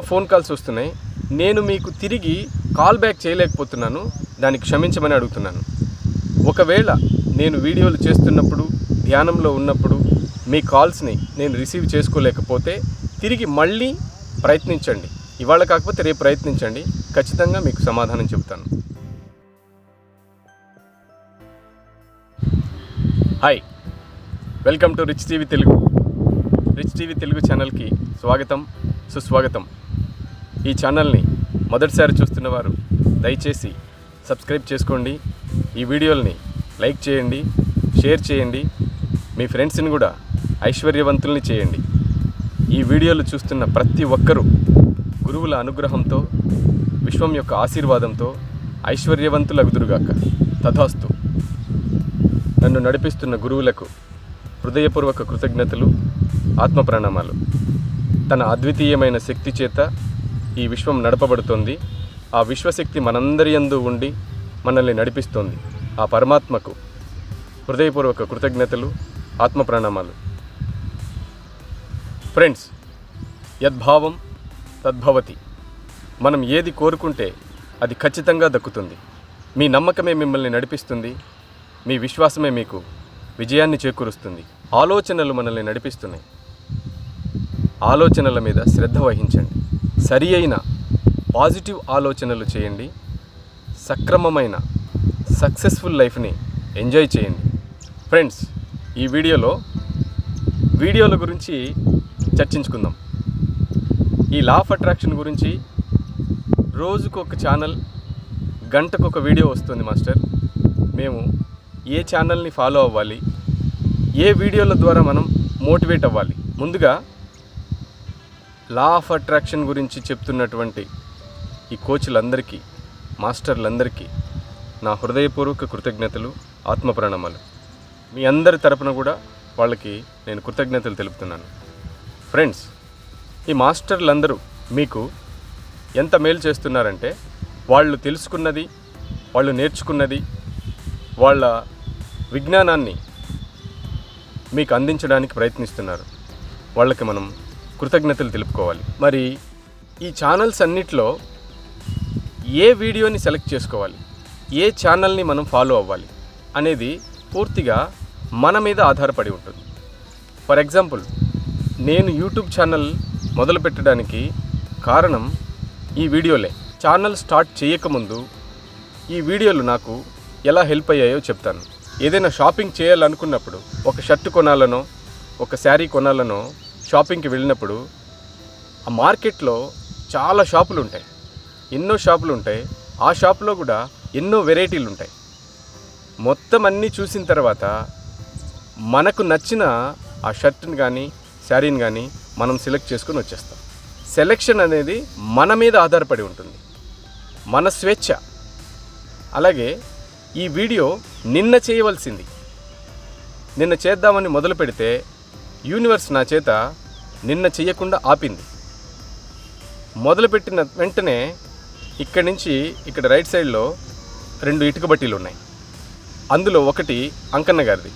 phone calls వస్తున్నాయి నేను మీకు తిరిగి కాల్ బ్యాక్ చేయలేకపోతున్నాను దానికి క్షమించమని అడుగుతున్నాను ఒకవేళ నేను వీడియోలు చేస్తున్నప్పుడు ధ్యానంలో ఉన్నప్పుడు మీ కాల్స్ని నేను రిసీవ్ చేసుకోలేకపోతే తిరిగి మళ్ళీ ప్రయత్నించండి ఇవాళ కాకపోతే రేపు ప్రయత్నించండి ఖచ్చితంగా మీకు సమాధానం చెబుతాను hi welcome to Rich TV Telugu Rich TV Telugu ఛానల్కి స్వాగతం సుస్వాగతం ఈ ఛానల్ని మొదటిసారి చూస్తున్నవారు దయచేసి సబ్స్క్రైబ్ చేసుకోండి ఈ వీడియోల్ని లైక్ చేయండి షేర్ చేయండి మీ ఫ్రెండ్స్ని కూడా ఐశ్వర్యవంతుల్ని చేయండి ఈ వీడియోలు చూస్తున్న ప్రతి ఒక్కరూ గురువుల అనుగ్రహంతో విశ్వం యొక్క ఆశీర్వాదంతో ఐశ్వర్యవంతులగుదురుగాక తథాస్తు నన్ను నడిపిస్తున్న గురువులకు హృదయపూర్వక కృతజ్ఞతలు ఆత్మ ప్రణామాలు తన అద్వితీయమైన శక్తి చేత ఈ విశ్వం నడపబడుతోంది ఆ విశ్వశక్తి మనందరి యందు ఉండి మనల్ని నడిపిస్తోంది ఆ పరమాత్మకు హృదయపూర్వక కృతజ్ఞతలు ఆత్మ ప్రణామాలు ఫ్రెండ్స్ యద్భావం తద్భవతి మనం ఏది కోరుకుంటే అది ఖచ్చితంగా దక్కుతుంది మీ నమ్మకమే మిమ్మల్ని నడిపిస్తుంది మీ విశ్వాసమే మీకు విజయాన్ని చేకూరుస్తుంది ఆలోచనలు మనల్ని నడిపిస్తున్నాయి ఆలోచనల మీద శ్రద్ధ వహించండి సరి అయిన పాజిటివ్ ఆలోచనలు చేయండి సక్రమమైన సక్సెస్ఫుల్ లైఫ్ని ఎంజాయ్ చేయండి ఫ్రెండ్స్ ఈ వీడియోలో వీడియోల గురించి చర్చించుకుందాం ఈ లా ఆఫ్ అట్రాక్షన్ గురించి రోజుకు ఒక ఛానల్ గంటకు ఒక వీడియో వస్తుంది మాస్టర్ మేము ఏ ఛానల్ని ఫాలో అవ్వాలి ఏ వీడియోల ద్వారా మనం మోటివేట్ అవ్వాలి ముందుగా లా ఆఫ్ అట్రాక్షన్ గురించి చెప్తున్నటువంటి ఈ కోచ్లందరికీ మాస్టర్లందరికీ నా హృదయపూర్వక కృతజ్ఞతలు ఆత్మ ప్రణామాలు మీ అందరి తరపున కూడా వాళ్ళకి నేను కృతజ్ఞతలు తెలుపుతున్నాను ఫ్రెండ్స్ ఈ మాస్టర్లందరూ మీకు ఎంత మేలు చేస్తున్నారంటే వాళ్ళు తెలుసుకున్నది వాళ్ళు నేర్చుకున్నది వాళ్ళ విజ్ఞానాన్ని మీకు అందించడానికి ప్రయత్నిస్తున్నారు వాళ్ళకి మనం కృతజ్ఞతలు తెలుపుకోవాలి మరి ఈ ఛానల్స్ అన్నిట్లో ఏ వీడియోని సెలెక్ట్ చేసుకోవాలి ఏ ఛానల్ని మనం ఫాలో అవ్వాలి అనేది పూర్తిగా మన మీద ఆధారపడి ఉంటుంది ఫర్ ఎగ్జాంపుల్ నేను యూట్యూబ్ ఛానల్ మొదలు పెట్టడానికి కారణం ఈ వీడియోలే ఛానల్ స్టార్ట్ చేయకముందు ఈ వీడియోలు నాకు ఎలా హెల్ప్ అయ్యాయో చెప్తాను ఏదైనా షాపింగ్ చేయాలనుకున్నప్పుడు ఒక షర్ట్ కొనాలనో ఒక శారీ కొనాలనో షాపింగ్కి వెళ్ళినప్పుడు ఆ మార్కెట్లో చాలా షాపులు ఉంటాయి ఎన్నో షాపులు ఉంటాయి ఆ షాపులో కూడా ఎన్నో వెరైటీలు ఉంటాయి మొత్తం అన్నీ చూసిన తర్వాత మనకు నచ్చిన ఆ షర్ట్ని కానీ శారీని కానీ మనం సెలెక్ట్ చేసుకొని వచ్చేస్తాం సెలెక్షన్ అనేది మన మీద ఆధారపడి ఉంటుంది మన స్వేచ్ఛ అలాగే ఈ వీడియో నిన్న చేయవలసింది నిన్న చేద్దామని మొదలు పెడితే యూనివర్స్ నా చేత నిన్న చేయకుండా ఆపింది మొదలుపెట్టిన వెంటనే ఇక్కడి నుంచి ఇక్కడ రైట్ సైడ్లో రెండు ఇటుక బట్టీలు ఉన్నాయి అందులో ఒకటి అంకన్న గారిది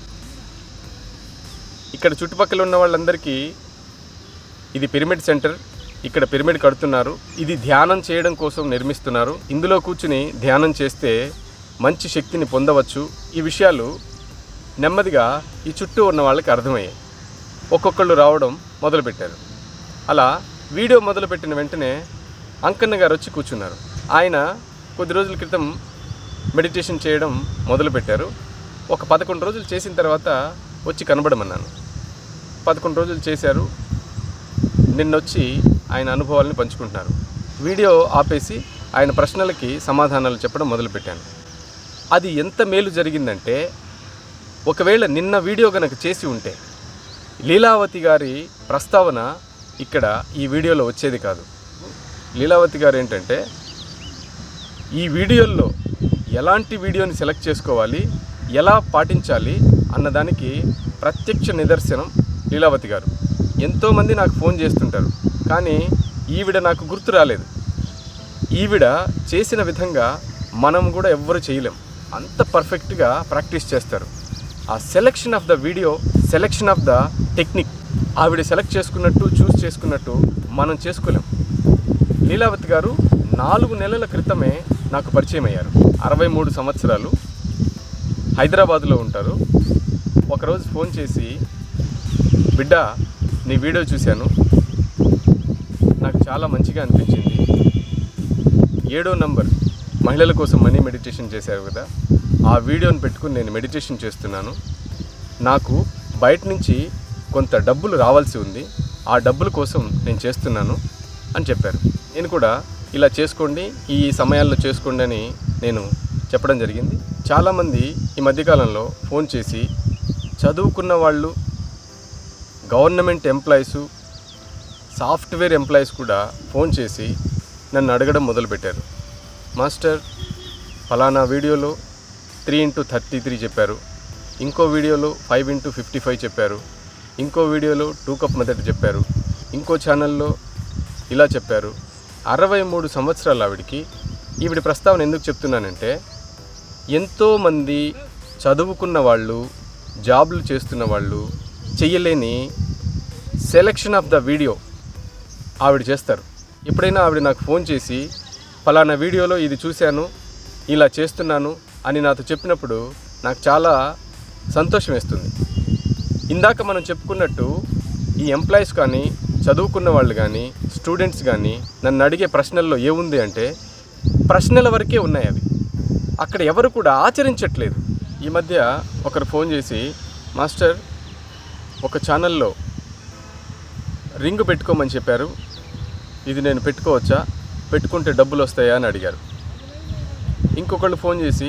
ఇక్కడ చుట్టుపక్కల ఉన్న వాళ్ళందరికీ ఇది పిరమిడ్ సెంటర్ ఇక్కడ పిరమిడ్ కడుతున్నారు ఇది ధ్యానం చేయడం కోసం నిర్మిస్తున్నారు ఇందులో కూర్చుని ధ్యానం చేస్తే మంచి శక్తిని పొందవచ్చు ఈ విషయాలు నెమ్మదిగా ఈ చుట్టూ ఉన్న వాళ్ళకి అర్థమయ్యాయి ఒక్కొక్కళ్ళు రావడం మొదలుపెట్టారు అలా వీడియో మొదలుపెట్టిన వెంటనే అంకన్న గారు వచ్చి కూర్చున్నారు ఆయన కొద్ది రోజుల క్రితం మెడిటేషన్ చేయడం మొదలుపెట్టారు ఒక పదకొండు రోజులు చేసిన తర్వాత వచ్చి కనబడమన్నాను పదకొండు రోజులు చేశారు నిన్నొచ్చి ఆయన అనుభవాలను పంచుకుంటున్నారు వీడియో ఆపేసి ఆయన ప్రశ్నలకి సమాధానాలు చెప్పడం మొదలుపెట్టాను అది ఎంత మేలు జరిగిందంటే ఒకవేళ నిన్న వీడియో గనక చేసి ఉంటే లీలావతి గారి ప్రస్తావన ఇక్కడ ఈ వీడియోలో వచ్చేది కాదు లీలావతి గారు ఏంటంటే ఈ వీడియోల్లో ఎలాంటి వీడియోని సెలెక్ట్ చేసుకోవాలి ఎలా పాటించాలి అన్నదానికి ప్రత్యక్ష నిదర్శనం లీలావతి గారు ఎంతోమంది నాకు ఫోన్ చేస్తుంటారు కానీ ఈవిడ నాకు గుర్తు రాలేదు ఈవిడ చేసిన విధంగా మనం కూడా ఎవ్వరు చేయలేం అంత పర్ఫెక్ట్గా ప్రాక్టీస్ చేస్తారు ఆ selection of the video selection of the technique ఆవిడ సెలెక్ట్ చేసుకున్నట్టు చూస్ చేసుకున్నట్టు మనం చేసుకోలేం లీలావతి గారు నాలుగు నెలల క్రితమే నాకు పరిచయం అయ్యారు అరవై మూడు సంవత్సరాలు హైదరాబాద్లో ఉంటారు ఒకరోజు ఫోన్ చేసి బిడ్డ నీ వీడియో చూశాను నాకు చాలా మంచిగా అనిపించింది ఏడో నంబర్ మహిళల కోసం మనీ మెడిటేషన్ చేశారు కదా ఆ వీడియోని పెట్టుకుని నేను మెడిటేషన్ చేస్తున్నాను నాకు బయట నుంచి కొంత డబ్బులు రావాల్సి ఉంది ఆ డబ్బుల కోసం నేను చేస్తున్నాను అని చెప్పారు నేను కూడా ఇలా చేసుకోండి ఈ సమయాల్లో చేసుకోండి అని నేను చెప్పడం జరిగింది చాలామంది ఈ మధ్యకాలంలో ఫోన్ చేసి చదువుకున్న వాళ్ళు గవర్నమెంట్ ఎంప్లాయీసు సాఫ్ట్వేర్ ఎంప్లాయీస్ కూడా ఫోన్ చేసి నన్ను అడగడం మొదలుపెట్టారు మాస్టర్ ఫలానా వీడియోలో త్రీ ఇంటూ థర్టీ త్రీ చెప్పారు ఇంకో వీడియోలో ఫైవ్ ఇంటూ ఫిఫ్టీ ఫైవ్ చెప్పారు ఇంకో వీడియోలో టూ కప్ మెథడ్ చెప్పారు ఇంకో ఛానల్లో ఇలా చెప్పారు అరవై మూడు సంవత్సరాల ఆవిడికి ఈవిడ ప్రస్తావన ఎందుకు చెప్తున్నానంటే ఎంతోమంది చదువుకున్న వాళ్ళు జాబ్లు చేస్తున్న వాళ్ళు చెయ్యలేని సెలెక్షన్ ఆఫ్ ద వీడియో ఆవిడ చేస్తారు ఎప్పుడైనా ఆవిడ నాకు ఫోన్ చేసి ఫలానా వీడియోలో ఇది చూశాను ఇలా చేస్తున్నాను అని నాతో చెప్పినప్పుడు నాకు చాలా సంతోషం వేస్తుంది ఇందాక మనం చెప్పుకున్నట్టు ఈ ఎంప్లాయీస్ కానీ చదువుకున్న వాళ్ళు కానీ స్టూడెంట్స్ కానీ నన్ను అడిగే ప్రశ్నల్లో ఏముంది అంటే ప్రశ్నల వరకే ఉన్నాయి అవి అక్కడ ఎవరు కూడా ఆచరించట్లేదు ఈ మధ్య ఒకరు ఫోన్ చేసి మాస్టర్ ఒక ఛానల్లో రింగ్ పెట్టుకోమని చెప్పారు ఇది నేను పెట్టుకోవచ్చా పెట్టుకుంటే డబ్బులు వస్తాయా అని అడిగారు ఇంకొకళ్ళు ఫోన్ చేసి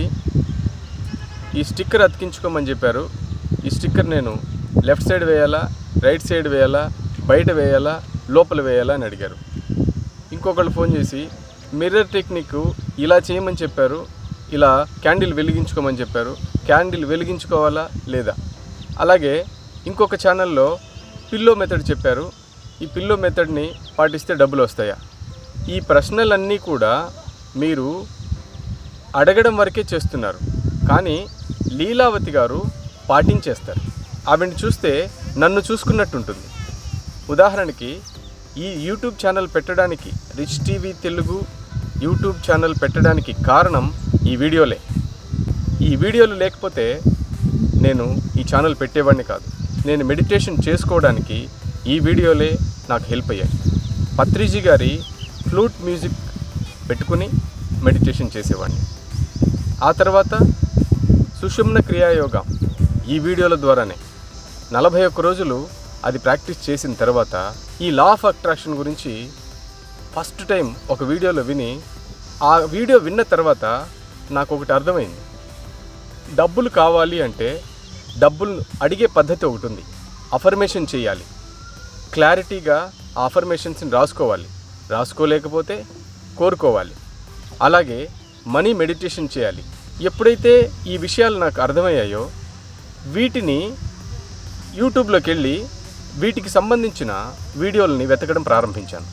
ఈ స్టిక్కర్ అతికించుకోమని చెప్పారు ఈ స్టిక్కర్ నేను లెఫ్ట్ సైడ్ వేయాలా రైట్ సైడ్ వేయాలా బయట వేయాలా లోపల వేయాలా అని అడిగారు ఇంకొకళ్ళు ఫోన్ చేసి మిర్రర్ టెక్నిక్ ఇలా చేయమని చెప్పారు ఇలా క్యాండిల్ వెలిగించుకోమని చెప్పారు క్యాండిల్ వెలిగించుకోవాలా లేదా అలాగే ఇంకొక ఛానల్లో పిల్లో మెథడ్ చెప్పారు ఈ పిల్లో మెథడ్ని పాటిస్తే డబ్బులు వస్తాయా ఈ ప్రశ్నలన్నీ కూడా మీరు అడగడం వరకే చేస్తున్నారు కానీ లీలావతి గారు పాటించేస్తారు ఆవిడని చూస్తే నన్ను చూసుకున్నట్టు ఉంటుంది ఉదాహరణకి ఈ యూట్యూబ్ ఛానల్ పెట్టడానికి Rich TV Telugu YouTube channel పెట్టడానికి కారణం ఈ వీడియోలే ఈ వీడియోలు లేకపోతే నేను ఈ ఛానల్ పెట్టేవాడిని కాదు నేను మెడిటేషన్ చేసుకోవడానికి ఈ వీడియోలే నాకు హెల్ప్ అయ్యాయి పత్రిజీ గారి ఫ్లూట్ మ్యూజిక్ పెట్టుకుని మెడిటేషన్ చేసేవాడిని ఆ తర్వాత సుషుమ్న క్రియాయోగం ఈ వీడియోల ద్వారానే నలభై ఒక్క రోజులు అది ప్రాక్టీస్ చేసిన తర్వాత ఈ లా ఆఫ్ అట్రాక్షన్ గురించి ఫస్ట్ టైం ఒక వీడియోలో విని ఆ వీడియో విన్న తర్వాత నాకు ఒకటి అర్థమైంది డబ్బులు కావాలి అంటే డబ్బులు అడిగే పద్ధతి ఒకటి ఉంది అఫర్మేషన్ చేయాలి క్లారిటీగా ఆ అఫర్మేషన్స్ని రాసుకోవాలి రాసుకోలేకపోతే కోరుకోవాలి అలాగే మనీ మెడిటేషన్ చేయాలి ఎప్పుడైతే ఈ విషయాలు నాకు అర్థమయ్యాయో వీటిని యూట్యూబ్లోకి వెళ్ళి వీటికి సంబంధించిన వీడియోలని వెతకడం ప్రారంభించాను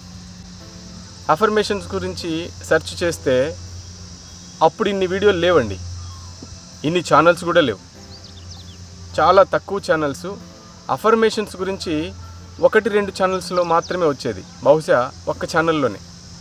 అఫర్మేషన్స్ గురించి సెర్చ్ చేస్తే అప్పుడు ఇన్ని వీడియోలు లేవండి ఇన్ని ఛానల్స్ కూడా లేవు చాలా తక్కువ ఛానల్స్ అఫర్మేషన్స్ గురించి ఒకటి రెండు ఛానల్స్లో మాత్రమే వచ్చేది బహుశా ఒక్క ఛానల్లోనే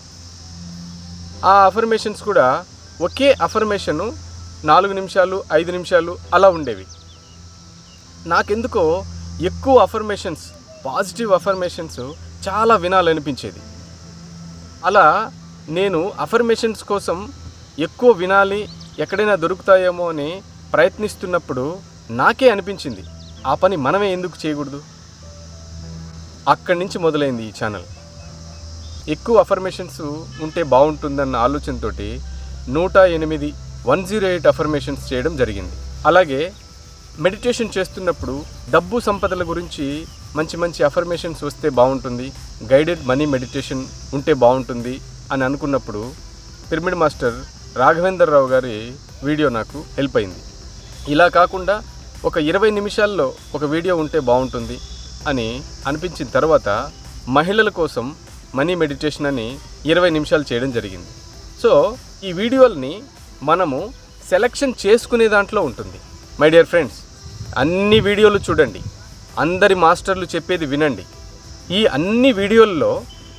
ఆ అఫర్మేషన్స్ కూడా ఒకే అఫర్మేషను నాలుగు నిమిషాలు ఐదు నిమిషాలు అలా ఉండేవి నాకెందుకో ఎక్కువ అఫర్మేషన్స్ పాజిటివ్ అఫర్మేషన్స్ చాలా వినాలనిపించేది అలా నేను అఫర్మేషన్స్ కోసం ఎక్కువ వినాలి ఎక్కడైనా దొరుకుతాయేమో అని ప్రయత్నిస్తున్నప్పుడు నాకే అనిపించింది ఆ పని మనమే ఎందుకు చేయకూడదు అక్కడి నుంచి మొదలైంది ఈ ఛానల్ ఎక్కువ అఫర్మేషన్స్ ఉంటే బాగుంటుందన్న ఆలోచనతోటి నూట ఎనిమిది వన్ జీరో ఎయిట్ అఫర్మేషన్స్ చేయడం జరిగింది అలాగే మెడిటేషన్ చేస్తున్నప్పుడు డబ్బు సంపదల గురించి మంచి మంచి అఫర్మేషన్స్ వస్తే బాగుంటుంది గైడెడ్ మనీ మెడిటేషన్ ఉంటే బాగుంటుంది అని అనుకున్నప్పుడు పిరమిడ్ మాస్టర్ రాఘవేందర్ రావు గారి వీడియో నాకు హెల్ప్ అయింది ఇలా కాకుండా ఒక ఇరవై నిమిషాల్లో ఒక వీడియో ఉంటే బాగుంటుంది అని అనిపించిన తర్వాత మహిళల కోసం మనీ మెడిటేషన్ అని ఇరవై నిమిషాలు చేయడం జరిగింది సో ఈ వీడియోల్ని మనము సెలెక్షన్ చేసుకునే దాంట్లో ఉంటుంది మై డియర్ ఫ్రెండ్స్ అన్ని వీడియోలు చూడండి అందరి మాస్టర్లు చెప్పేది వినండి ఈ అన్ని వీడియోల్లో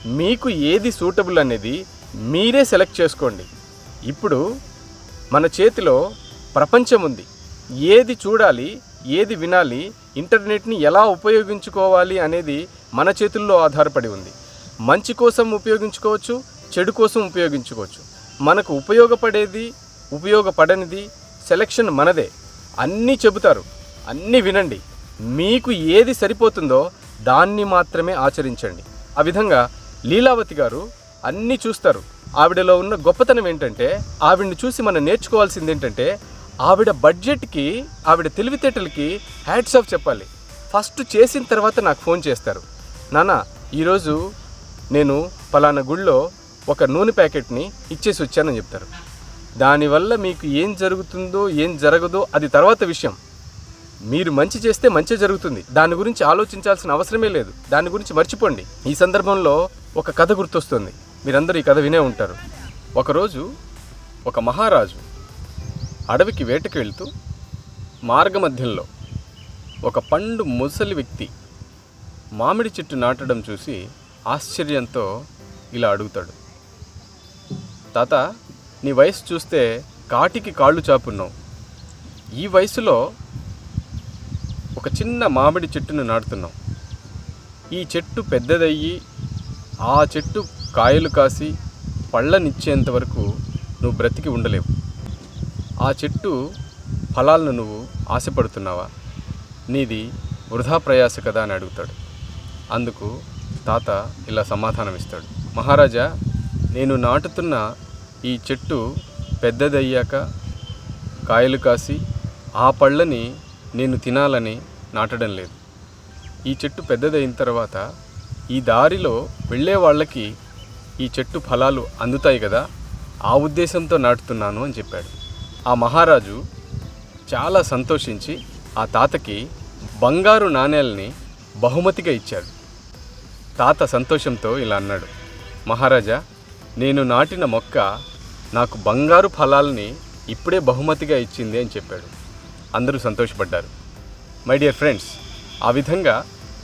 మీకు ఏది సూటబుల్ అనేది మీరే సెలెక్ట్ చేసుకోండి ఇప్పుడు మన చేతిలో ప్రపంచం ఉంది ఏది చూడాలి ఏది వినాలి ఇంటర్నెట్ని ఎలా ఉపయోగించుకోవాలి అనేది మన చేతుల్లో ఆధారపడి ఉంది మంచి కోసం ఉపయోగించుకోవచ్చు చెడు కోసం ఉపయోగించుకోవచ్చు మనకు ఉపయోగపడేది ఉపయోగపడనిది సెలెక్షన్ మనదే అన్నీ చెబుతారు అన్నీ వినండి మీకు ఏది సరిపోతుందో దాన్ని మాత్రమే ఆచరించండి ఆ విధంగా లీలావతి గారు అన్నీ చూస్తారు ఆవిడలో ఉన్న గొప్పతనం ఏంటంటే ఆవిడని చూసి మనం నేర్చుకోవాల్సింది ఏంటంటే ఆవిడ బడ్జెట్కి ఆవిడ తెలివితేటలకి హ్యాట్స్ ఆఫ్ చెప్పాలి ఫస్ట్ చేసిన తర్వాత నాకు ఫోన్ చేస్తారు నాన్న ఈరోజు నేను పలానా గుళ్ళో ఒక నూనె ప్యాకెట్ని ఇచ్చేసి వచ్చానని చెప్తారు దానివల్ల మీకు ఏం జరుగుతుందో ఏం జరగదో అది తర్వాత విషయం మీరు మంచి చేస్తే మంచి జరుగుతుంది దాని గురించి ఆలోచించాల్సిన అవసరమే లేదు దాని గురించి మర్చిపోండి ఈ సందర్భంలో ఒక కథ గుర్తొస్తుంది మీరందరూ ఈ కథ వినే ఉంటారు ఒకరోజు ఒక మహారాజు అడవికి వేటకి వెళ్తూ మార్గమధ్యంలో ఒక పండు ముసలి వ్యక్తి మామిడి చెట్టు నాటడం చూసి ఆశ్చర్యంతో ఇలా అడుగుతాడు తాత నీ వయసు చూస్తే కాటికి కాళ్ళు చాపున్నావు ఈ వయసులో ఒక చిన్న మామిడి చెట్టును నాటుతున్నావు ఈ చెట్టు పెద్దదయ్యి ఆ చెట్టు కాయలు కాసి పళ్ళనిచ్చేంత వరకు నువ్వు బ్రతికి ఉండలేవు ఆ చెట్టు ఫలాలను నువ్వు ఆశపడుతున్నావా నీది వృధా ప్రయాస కదా అని అడుగుతాడు అందుకు తాత ఇలా సమాధానం ఇస్తాడు మహారాజా నేను నాటుతున్న ఈ చెట్టు పెద్దదయ్యాక కాయలు కాసి ఆ పళ్ళని నేను తినాలని నాటడం లేదు ఈ చెట్టు పెద్దదైన తర్వాత ఈ దారిలో వెళ్ళే వాళ్ళకి ఈ చెట్టు ఫలాలు అందుతాయి కదా ఆ ఉద్దేశంతో నాటుతున్నాను అని చెప్పాడు ఆ మహారాజు చాలా సంతోషించి ఆ తాతకి బంగారు నాణేలని బహుమతిగా ఇచ్చాడు తాత సంతోషంతో ఇలా అన్నాడు మహారాజా నేను నాటిన మొక్క నాకు బంగారు ఫలాల్ని ఇప్పుడే బహుమతిగా ఇచ్చింది అని చెప్పాడు అందరూ సంతోషపడ్డారు మై డియర్ ఫ్రెండ్స్ ఆ విధంగా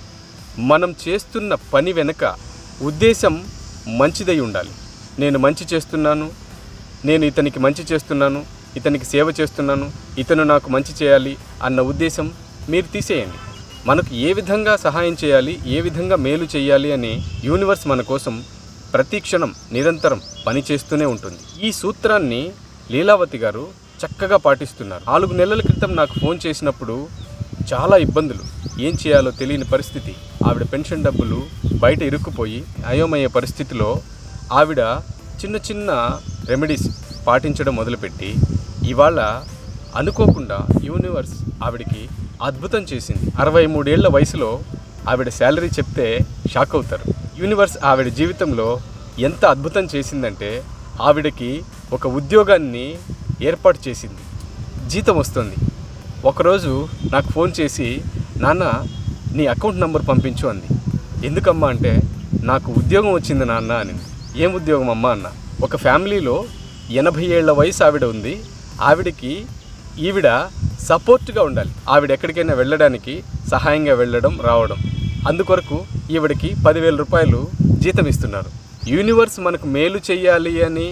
మనం చేస్తున్న పని వెనుక ఉద్దేశం మంచిదై ఉండాలి నేను మంచి చేస్తున్నాను నేను ఇతనికి మంచి చేస్తున్నాను ఇతనికి సేవ చేస్తున్నాను ఇతను నాకు మంచి చేయాలి అన్న ఉద్దేశం మీరు తీసేయండి మనకు ఏ విధంగా సహాయం చేయాలి ఏ విధంగా మేలు చేయాలి అని యూనివర్స్ మన కోసం ప్రతి క్షణం నిరంతరం పనిచేస్తూనే ఉంటుంది ఈ సూత్రాన్ని లీలావతి గారు చక్కగా పాటిస్తున్నారు నాలుగు నెలల క్రితం నాకు ఫోన్ చేసినప్పుడు చాలా ఇబ్బందులు ఏం చేయాలో తెలియని పరిస్థితి ఆవిడ పెన్షన్ డబ్బులు బయట ఇరుక్కుపోయి అయోమయ పరిస్థితిలో ఆవిడ చిన్న చిన్న రెమెడీస్ పాటించడం మొదలుపెట్టి ఇవాళ అనుకోకుండా యూనివర్స్ ఆవిడకి అద్భుతం చేసింది అరవై మూడేళ్ల వయసులో ఆవిడ శాలరీ చెప్తే షాక్ అవుతారు యూనివర్స్ ఆవిడ జీవితంలో ఎంత అద్భుతం చేసిందంటే ఆవిడకి ఒక ఉద్యోగాన్ని ఏర్పాటు చేసింది జీతం వస్తుంది ఒకరోజు నాకు ఫోన్ చేసి నాన్న నీ అకౌంట్ నంబర్ పంపించు అంది ఎందుకమ్మా అంటే నాకు ఉద్యోగం వచ్చింది నాన్న అని ఏం ఉద్యోగం అమ్మా అన్న ఒక ఫ్యామిలీలో ఎనభై ఏళ్ల వయసు ఆవిడ ఉంది ఆవిడకి ఈవిడ సపోర్ట్గా ఉండాలి ఆవిడ ఎక్కడికైనా వెళ్ళడానికి సహాయంగా వెళ్ళడం రావడం అందుకొరకు ఈవిడకి పదివేల రూపాయలు జీతం ఇస్తున్నారు యూనివర్స్ మనకు మేలు చేయాలి అని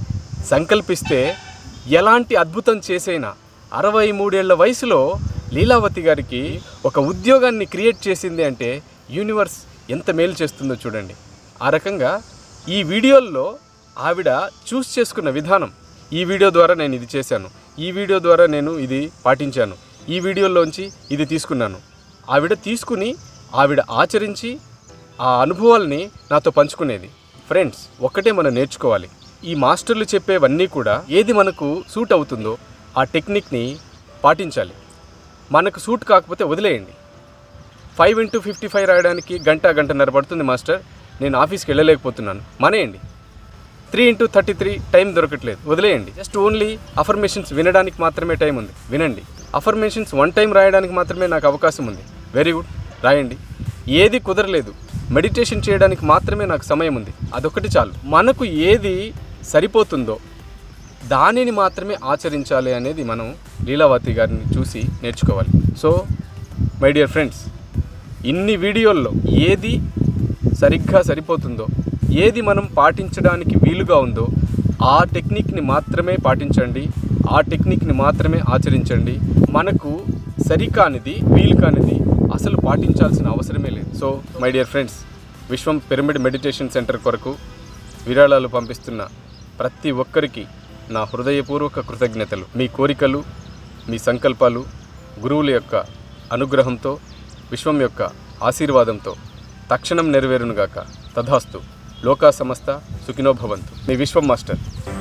సంకల్పిస్తే ఎలాంటి అద్భుతం చేసైనా అరవై మూడేళ్ల వయసులో లీలావతి గారికి ఒక ఉద్యోగాన్ని క్రియేట్ చేసింది అంటే యూనివర్స్ ఎంత మేలు చేస్తుందో చూడండి ఆ రకంగా ఈ వీడియోల్లో ఆవిడ చూస్ చేసుకున్న విధానం ఈ వీడియో ద్వారా నేను ఇది చేశాను ఈ వీడియో ద్వారా నేను ఇది పాటించాను ఈ వీడియోలోంచి ఇది తీసుకున్నాను ఆవిడ తీసుకుని ఆవిడ ఆచరించి ఆ అనుభవాల్ని నాతో పంచుకునేది ఫ్రెండ్స్ ఒక్కటే మనం నేర్చుకోవాలి ఈ మాస్టర్లు చెప్పేవన్నీ కూడా ఏది మనకు సూట్ అవుతుందో ఆ టెక్నిక్ని పాటించాలి మనకు సూట్ కాకపోతే వదిలేయండి ఫైవ్ ఇంటూ ఫిఫ్టీ ఫైవ్ రాయడానికి గంట గంటన్నర పడుతుంది మాస్టర్ నేను ఆఫీస్కి వెళ్ళలేకపోతున్నాను మానేయండి three into thirty three time దొరకట్లేదు వదిలేయండి జస్ట్ ఓన్లీ అఫర్మేషన్స్ వినడానికి మాత్రమే టైం ఉంది వినండి అఫర్మేషన్స్ వన్ టైం రాయడానికి మాత్రమే నాకు అవకాశం ఉంది వెరీ గుడ్ రాయండి ఏది కుదరలేదు మెడిటేషన్ చేయడానికి మాత్రమే నాకు సమయం ఉంది అదొకటి చాలు మనకు ఏది సరిపోతుందో దానిని మాత్రమే ఆచరించాలి అనేది మనం లీలావతి గారిని చూసి నేర్చుకోవాలి సో మై డియర్ ఫ్రెండ్స్ ఇన్ని వీడియోల్లో ఏది సరిగ్గా సరిపోతుందో ఏది మనం పాటించడానికి వీలుగా ఉందో ఆ టెక్నిక్ని మాత్రమే పాటించండి ఆ టెక్నిక్ని మాత్రమే ఆచరించండి మనకు సరికానిది వీలు కానిది అసలు పాటించాల్సిన అవసరమే లేదు so my dear friends Vishwam pyramid meditation centre కొరకు విరాళాలు పంపిస్తున్న ప్రతి ఒక్కరికి నా హృదయపూర్వక కృతజ్ఞతలు మీ కోరికలు మీ సంకల్పాలు గురువుల యొక్క అనుగ్రహంతో విశ్వం యొక్క ఆశీర్వాదంతో తక్షణం నెరవేరునుగాక తథాస్తు లోకా సమస్త సుఖినో భవంతు మీ విశ్వం మాస్టర్